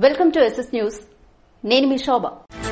Welcome to SS news నేను మీ శోభ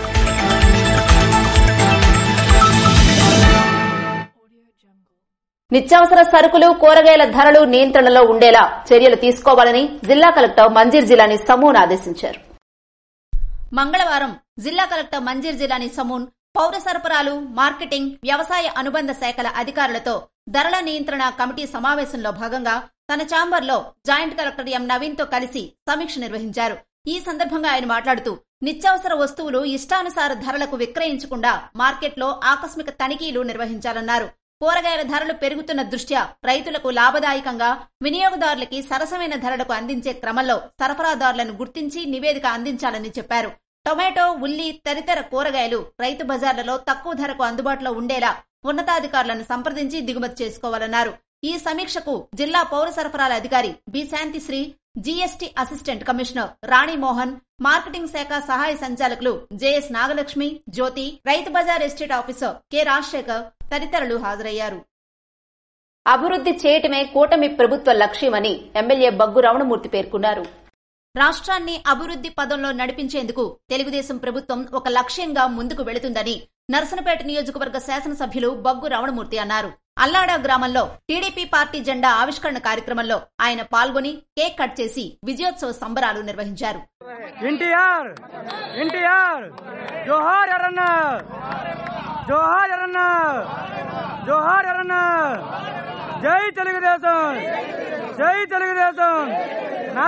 నిత్యావసర సరుకులు కూరగాయల ధరలు నియంత్రణలో ఉండేలా చర్యలు తీసుకోవాలని జిల్లా కలెక్టర్ మంజీర్ జిల్లాని సమూన్ ఆదేశించారు మంగళవారం జిల్లా కలెక్టర్ మంజీర్ జిల్లాని సమూన్ పౌర సరఫరాలు మార్కెటింగ్ వ్యవసాయ అనుబంధ శాఖల అధికారులతో ధరల నియంత్రణ కమిటీ సమావేశంలో భాగంగా తన ఛాంబర్లో జాయింట్ కలెక్టర్ ఎం నవీన్ తో కలిసి సమీక్ష నిర్వహించారు ఈ సందర్భంగా ఆయన మాట్లాడుతూ నిత్యావసర వస్తువులు ఇష్టానుసార ధరలకు విక్రయించకుండా మార్కెట్లో ఆకస్మిక తనిఖీలు నిర్వహించాలన్నారు కూరగాయల ధరలు పెరుగుతున్న దృష్ట్యా రైతులకు లాభదాయకంగా వినియోగదారులకి సరసమైన ధరలకు అందించే క్రమంలో సరఫరాదారులను గుర్తించి నివేదిక అందించాలని చెప్పారు టొమాటో ఉల్లి తదితర కూరగాయలు రైతు బజార్లలో తక్కువ ధరకు అందుబాటులో ఉండేలా ఉన్నతాధికారులను సంప్రదించి దిగుమతి చేసుకోవాలన్నారు ఈ సమీక్షకు జిల్లా పౌర సరఫరాల అధికారి B Shanthisri GST assistant commissioner Rani Mohan marketing శాఖ సహాయ సంచాలకులు జేఎస్ నాగలక్ష్మి జ్యోతి రైతు బజార్ ఎస్టేట్ ఆఫీసర్ కె రాజశేఖర్ తదితరులు హాజరయ్యారు అభివృద్ది చేయటమే కూటమి ప్రభుత్వ లక్ష్యమని ఎమ్మెల్యే బగ్గు రమణమూర్తి పేర్కొన్నారు రాష్ట్రాన్ని అభివృద్ది పదంలో నడిపించేందుకు తెలుగుదేశం ప్రభుత్వం ఒక లక్ష్యంగా ముందుకు వెళుతుందని నర్సనపేట నియోజకవర్గ శాసనసభ్యులు బగ్గు రమణమూర్తి అన్నారు అల్లాడా గ్రామంలో టీడీపీ పార్టీ జెండా ఆవిష్కరణ కార్యక్రమంలో ఆయన పాల్గొని కేక్ కట్ చేసి విజయోత్సవ సంబరాలు నిర్వహించారు ఎన్టీఆర్ ఎన్టీఆర్ జోహార్ ఎర్రన్న జోహార్ ఎర్రన్న జోహార్ ఎర్రన్న జై తెలుగుదేశం జై తెలుగుదేశం నా-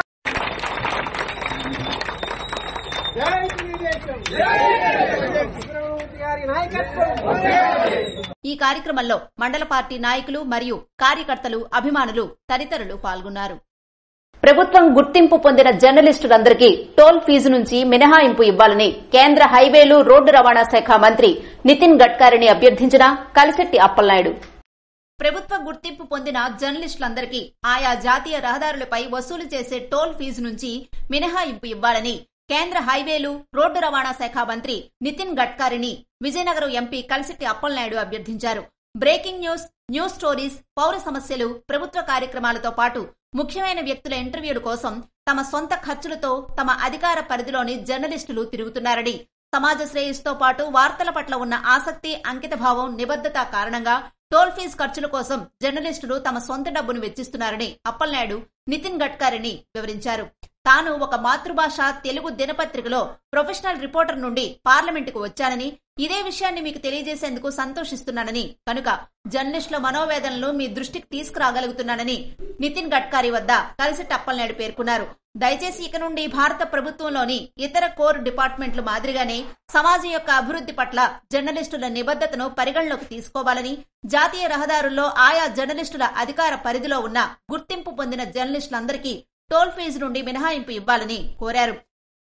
ఈ కార్యక్రమంలో మండల పార్టీ నాయకులు మరియు కార్యకర్తలు అభిమానులు తదితరులు పాల్గొన్నారు ప్రభుత్వం గుర్తింపు పొందిన జర్నలిస్టులందరికీ టోల్ ఫీజు నుంచి మినహాయింపు ఇవ్వాలని కేంద్ర హైవేలు రోడ్డు రవాణా శాఖ మంత్రి నితిన్ గడ్కరీని అభ్యర్థించిన కలిశెట్టి అప్పలనాయుడు ప్రభుత్వ గుర్తింపు పొందిన జర్నలిస్టులందరికీ ఆయా జాతీయ రహదారులపై వసూలు చేసే టోల్ ఫీజు నుంచి మినహాయింపు ఇవ్వాలని కేంద్ర హైవేలు రోడ్డు రవాణా శాఖ మంత్రి నితిన్ గడ్కరీని విజయనగరం ఎంపీ కలిశెట్టి అప్పలనాయుడు అభ్యర్థించారు బ్రేకింగ్ న్యూస్ న్యూస్ స్టోరీస్ పౌర సమస్యలు ప్రభుత్వ కార్యక్రమాలతో పాటు ముఖ్యమైన వ్యక్తుల ఇంటర్వ్యూల కోసం తమ సొంత ఖర్చులతో తమ అధికార పరిధిలోని జర్నలిస్టులు తిరుగుతున్నారని సమాజ శ్రేయస్సుతో పాటు వార్తల పట్ల ఉన్న ఆసక్తి అంకితభావం నిబద్ధత కారణంగా టోల్ ఫీజు ఖర్చుల కోసం జర్నలిస్టులు తమ సొంత డబ్బును వెచ్చిస్తున్నారని అప్పలనాయుడు నితిన్ గడ్కరీని వివరించారు తాను ఒక మాతృభాష తెలుగు దినపత్రికలో ప్రొఫెషనల్ రిపోర్టర్ నుండి పార్లమెంటుకు వచ్చానని ఇదే విషయాన్ని మీకు తెలియజేసేందుకు సంతోషిస్తున్నానని కనుక జర్నలిస్టుల మనోవేదనలు మీ దృష్టికి తీసుకురాగలుగుతున్నానని నితిన్ గడ్కరీ వద్ద కలిసి అప్పలనాయుడు పేర్కొన్నారు దయచేసి ఇక నుండి భారత ప్రభుత్వంలోని ఇతర కోర్ డిపార్ట్మెంట్ల మాదిరిగానే సమాజం యొక్క అభివృద్ధి పట్ల జర్నలిస్టుల నిబద్ధతను పరిగణలోకి తీసుకోవాలని జాతీయ రహదారుల్లో ఆయా జర్నలిస్టుల అధికార పరిధిలో ఉన్న గుర్తింపు పొందిన జర్నలిస్టులందరికీ టోల్ ఫీజు నుండి మినహాయింపు ఇవ్వాలని కోరారు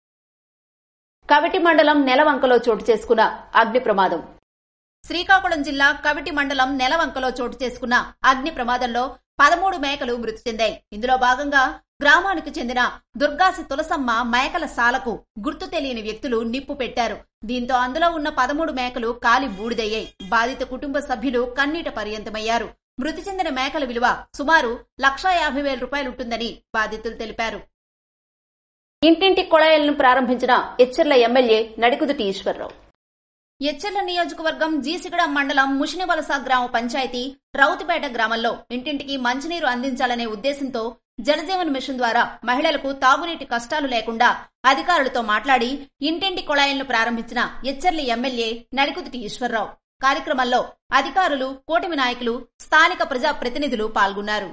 కవిటి మండలం నెలవంకలో చోటు చేసుకున్న అగ్ని ప్రమాదం శ్రీకాకుళం జిల్లా కవిటి మండలం నెలవంకలో చోటు చేసుకున్న అగ్ని ప్రమాదంలో పదమూడు మేకలు మృతి చెందాయి ఇందులో భాగంగా గ్రామానికి చెందిన దుర్గాసి తులసమ్మ మేకల సాలకు గుర్తు తెలియని వ్యక్తులు నిప్పు పెట్టారు దీంతో అందులో ఉన్న పదమూడు మేకలు కాలి బూడిదయ్యాయి బాధిత కుటుంబ సభ్యులు కన్నీట పర్యంతమయ్యారు మృతి చెందిన మేకల విలువ సుమారు లక్షా యాభై వేల రూపాయలుంటుందని బాధితులు తెలిపారు ఇంటింటి కొళాయిలను ప్రారంభించిన ఎచ్చెర్ల ఎమ్మెల్యే నడికుదుటి ఈశ్వరరావు ఎచ్చెర్ల నియోజకవర్గం జీసిగడ మండలం ముషినివలస గ్రామ పంచాయతీ రౌతుపేట గ్రామంలో ఇంటింటికి మంచినీరు అందించాలనే ఉద్దేశంతో జలజీవన్ మిషన్ ద్వారా మహిళలకు తాగునీటి కష్టాలు లేకుండా అధికారులతో మాట్లాడి ఇంటింటి కొళాయిలను ప్రారంభించిన ఎచ్చెర్ల ఎమ్మెల్యే నడికుదుటి ఈశ్వరరావు కార్యక్రమంలో అధికారులు కూటమి నాయకులు స్థానిక ప్రజా ప్రతినిధులు పాల్గొన్నారు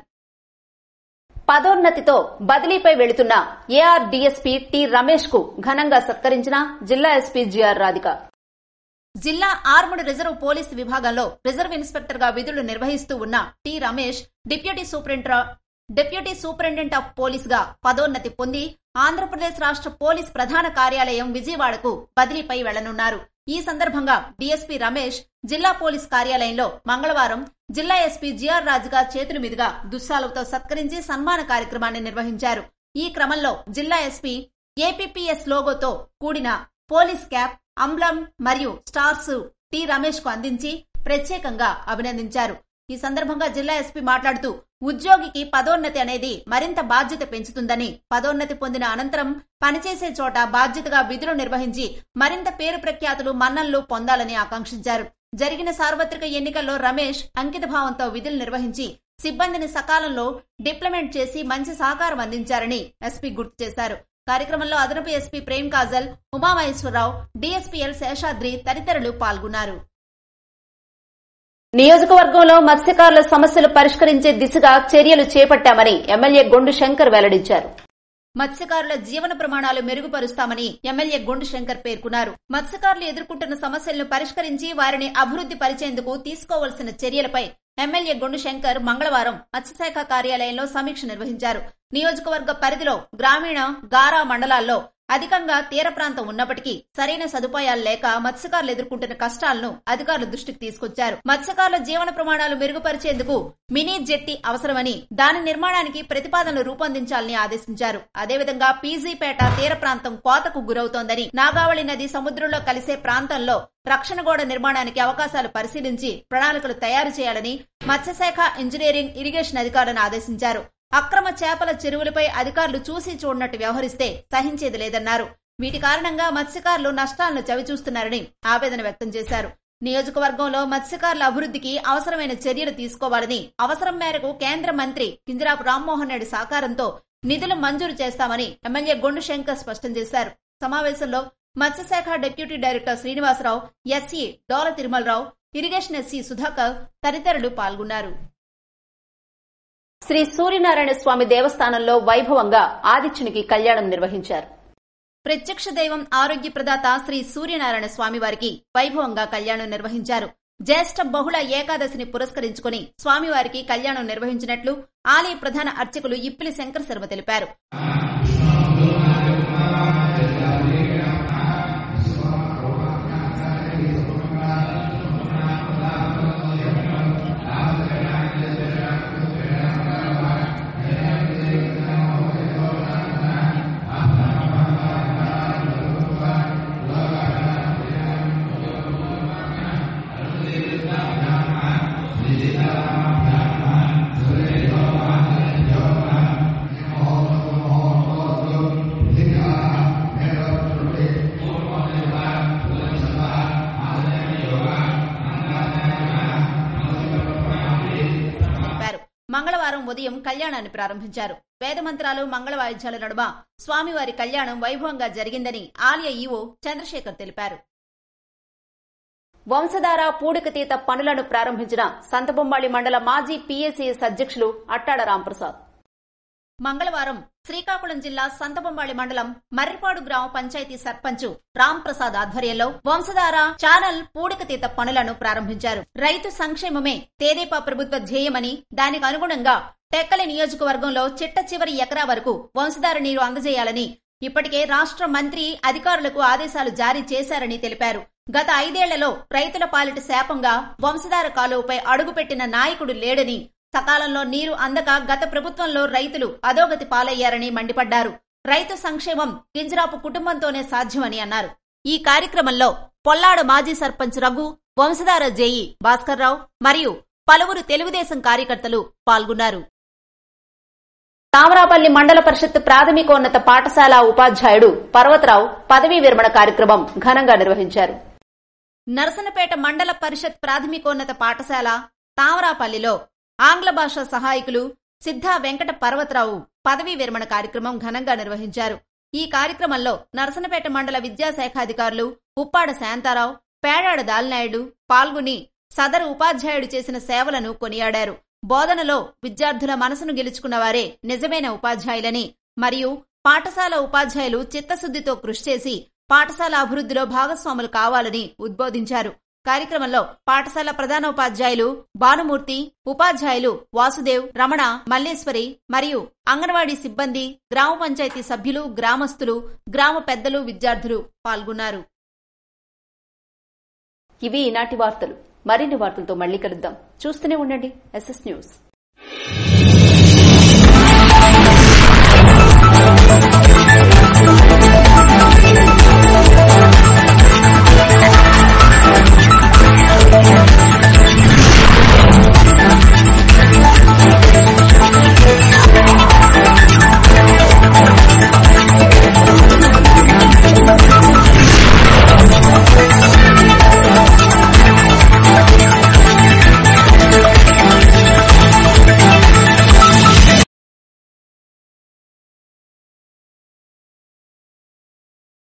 పదోన్నతితో బదిలీపై వెళుతున్న ఏఆర్ డీఎస్పీ టి రమేష్ కు ఘనంగా సత్కరించిన జిల్లా ఎస్పీ జిఆర్ రాధిక జిల్లా ఆర్ముడ్ రిజర్వ్ పోలీస్ విభాగంలో రిజర్వ్ ఇన్స్పెక్టర్ గా విధులు నిర్వహిస్తూ ఉన్న T Ramesh deputy superintendent deputy superintendent of police గా పదోన్నతి పొంది ఆంధ్రప్రదేశ్ రాష్ట్ర పోలీస్ ప్రధాన కార్యాలయం విజయవాడకు బదిలీపై వెళ్లనున్నారు ఈ సందర్భంగా డీఎస్పీ రమేష్ జిల్లా పోలీస్ కార్యాలయంలో మంగళవారం జిల్లా ఎస్పీ జిఆర్ రాజుగా చేతుల మీదుగా దుస్సాలతో సత్కరించి సన్మాన కార్యక్రమాన్ని నిర్వహించారు ఈ క్రమంలో జిల్లా ఎస్పీ ఏపీపీఎస్ లోగోతో కూడిన పోలీస్ క్యాప్ అంబ్లం మరియు స్టార్స్ టి రమేష్ కు అందించి ప్రత్యేకంగా అభినందించారు ఈ సందర్భంగా జిల్లా ఎస్పీ మాట్లాడుతూ ఉద్యోగికి పదోన్నతి అనేది మరింత బాధ్యత పెంచుతుందని పదోన్నతి పొందిన అనంతరం పనిచేసే చోట బాధ్యతగా విధులు నిర్వహించి మరింత పేరు ప్రఖ్యాతులు మన్ననలు పొందాలని ఆకాంక్షించారు జరిగిన సార్వత్రిక ఎన్నికల్లో రమేష్ అంకిత భావంతో విధులు నిర్వహించి సిబ్బందిని సకాలంలో డిప్లమెంట్ చేసి మంచి సహకారం అందించారని ఎస్పీ గుర్తు చేశారు కార్యక్రమంలో అదనపు ఎస్పీ ప్రేమ్ కాజల్ ఉమామహేశ్వరరావు డీఎస్పీఎల్ శేషాద్రి తదితరులు పాల్గొన్నారు నియోజకవర్గంలో మత్స్యకారుల సమస్యలు పరిష్కరించే దిశగా చర్యలు చేపట్టామని ఎమ్మెల్యే గొండు శంకర్ వెల్లడించారు మత్స్యకారుల జీవన ప్రమాణాలు మెరుగుపరుస్తామని ఎమ్మెల్యే గొండు శంకర్ పేర్కొన్నారు మత్స్యకారులు ఎదుర్కొంటున్న సమస్యలను పరిష్కరించి వారిని అభివృద్ది పరిచేందుకు తీసుకోవాల్సిన చర్యలపై ఎమ్మెల్యే గొండు శంకర్ మంగళవారం మత్స్యశాఖ కార్యాలయంలో సమీక్ష నిర్వహించారు నియోజకవర్గ పరిధిలో గ్రామీణ గారా మండలాల్లో అధికంగా తీర ప్రాంతం ఉన్నప్పటికీ సరైన సదుపాయాలు లేక మత్స్యకారులు ఎదుర్కొంటున్న కష్టాలను అధికారుల దృష్టికి తీసుకొచ్చారు మత్స్యకారుల జీవన ప్రమాణాలు మెరుగుపరిచేందుకు మినీ జెట్టి అవసరమని దాని నిర్మాణానికి ప్రతిపాదనలు రూపొందించాలని ఆదేశించారు అదేవిధంగా పీజీపేట తీర ప్రాంతం కోతకు గురవుతోందని నాగావళి నది సముద్రంలో కలిసే ప్రాంతంలో రక్షణ గోడ నిర్మాణానికి అవకాశాలు పరిశీలించి ప్రణాళికలు తయారు చేయాలని మత్స్యశాఖ ఇంజనీరింగ్ ఇరిగేషన్ అధికారులను ఆదేశించారు అక్రమ చేపల చెరువులపై అధికారులు చూసి చూడనట్టు వ్యవహరిస్తే సహించేది లేదన్నారు వీటి కారణంగా మత్స్యకారులు నష్టాలను చవిచూస్తున్నారని ఆవేదన వ్యక్తం చేశారు నియోజకవర్గంలో మత్స్యకారుల అభివృద్ధికి అవసరమైన చర్యలు తీసుకోవాలని అవసరం మేరకు కేంద్ర మంత్రి కింజరాపు రామ్మోహన్ రెడ్డి సహకారంతో నిధులు మంజూరు చేస్తామని ఎమ్మెల్యే గొండు శంకర్ స్పష్టం చేశారు సమావేశంలో మత్స్యశాఖ deputy director Srinivasarao SC Dola Tirumalarao irrigation SC Sudhakar తదితరులు పాల్గొన్నారు శ్రీ సూర్యనారాయణ స్వామి దేవస్థానంలో వైభవంగా ఆదిత్యునికి కళ్యాణం నిర్వహించారు ప్రత్యక్ష దైవం ఆరోగ్య ప్రదాత శ్రీ సూర్యనారాయణ స్వామి వారికి వైభవంగా కళ్యాణం నిర్వహించారు జ్యేష్ఠ బహుళ ఏకాదశిని పురస్కరించుకుని స్వామివారికి కళ్యాణం నిర్వహించినట్లు ఆలయ ప్రధాన అర్చకులు ఇప్పిలి శంకర్ శర్మ తెలిపారు తెలిపారు మంగళవారం ఉదయం కళ్యాణాన్ని ప్రారంభించారు వేద మంత్రాలు మంగళ వాయిద్యాల నడుమ స్వామివారి కళ్యాణం వైభవంగా జరిగిందని ఆలయ ఈవో చంద్రశేఖర్ తెలిపారు వంశధార పూడికతీత పనులను ప్రారంభించిన సంతబొమ్మాళి మండల మాజీ పీఏసీఎస్ అధ్యక్షులు అట్టాడ రాంప్రసాద్ మంగళవారం శ్రీకాకుళం జిల్లా సంతబొమ్మాళి మండలం మర్రిపాడు గ్రామ పంచాయతీ సర్పంచ్ రామ్ ప్రసాద్ ఆధ్వర్యంలో వంశధార ఛానల్ పూడికతీత పనులను ప్రారంభించారు రైతు సంక్షేమమే తేదేపా ప్రభుత్వ ధ్యేయమని దానికి అనుగుణంగా టెక్కలి నియోజకవర్గంలో చిట్ట చివరి ఎకరా వరకు వంశధార నీరు అందజేయాలని ఇప్పటికే రాష్ట్ర మంత్రి అధికారులకు ఆదేశాలు జారీ చేశారని తెలిపారు గత ఐదేళ్లలో రైతుల పాలిట శాపంగా వంశధార కాలువపై అడుగుపెట్టిన నాయకుడు లేడని సకాలంలో నీరు అందక గత ప్రభుత్వంలో రైతులు అధోగతి పాలయ్యారని మండిపడ్డారు రైతు సంక్షేమం కింజరాపు కుటుంబంతోనే సాధ్యమని అన్నారు ఈ కార్యక్రమంలో పొల్లాడ మాజీ సర్పంచ్ రఘు వంశధార జేఈ భాస్కర్రావు మరియు పలువురు తెలుగుదేశం కార్యకర్తలు పాల్గొన్నారు తామరాపల్లి మండల పరిషత్ ప్రాథమికోన్నత పాఠశాల ఉపాధ్యాయుడు పర్వతరావు పదవీ విరమణ కార్యక్రమం ఘనంగా నిర్వహించారు నరసనపేట మండల పరిషత్ ప్రాథమికోన్నత పాఠశాల తామరాపల్లిలో ఆంగ్ల భాష సహాయకులు సిద్ధ వెంకట పర్వతరావు పదవీ విరమణ కార్యక్రమం ఘనంగా నిర్వహించారు ఈ కార్యక్రమంలో నరసనపేట మండల విద్యాశాఖాధికారులు ఉప్పాడ శాంతారావు పేడాడ దాలినాయుడు పాల్గొని సదరు ఉపాధ్యాయుడు చేసిన సేవలను కొనియాడారు బోధనలో విద్యార్థుల మనసును గెలుచుకున్న వారే నిజమైన ఉపాధ్యాయులని మరియు పాఠశాల ఉపాధ్యాయులు చిత్తశుద్దితో కృషి చేసి పాఠశాల అభివృద్ధిలో భాగస్వాములు కావాలని ఉద్బోధించారు కార్యక్రమంలో పాఠశాల ప్రధానోపాధ్యాయులు భానుమూర్తి ఉపాధ్యాయులు వాసుదేవ్ రమణ మల్లేశ్వరి మరియు అంగన్వాడీ సిబ్బంది గ్రామ పంచాయతీ సభ్యులు గ్రామస్తులు గ్రామ పెద్దలు విద్యార్థులు పాల్గొన్నారు ఇవి ఈనాటి వార్తలు మరిన్ని వార్తలతో మళ్ళీ కలుద్దాం చూస్తూనే ఉండండి ఎస్ఎస్ న్యూస్ Thank you.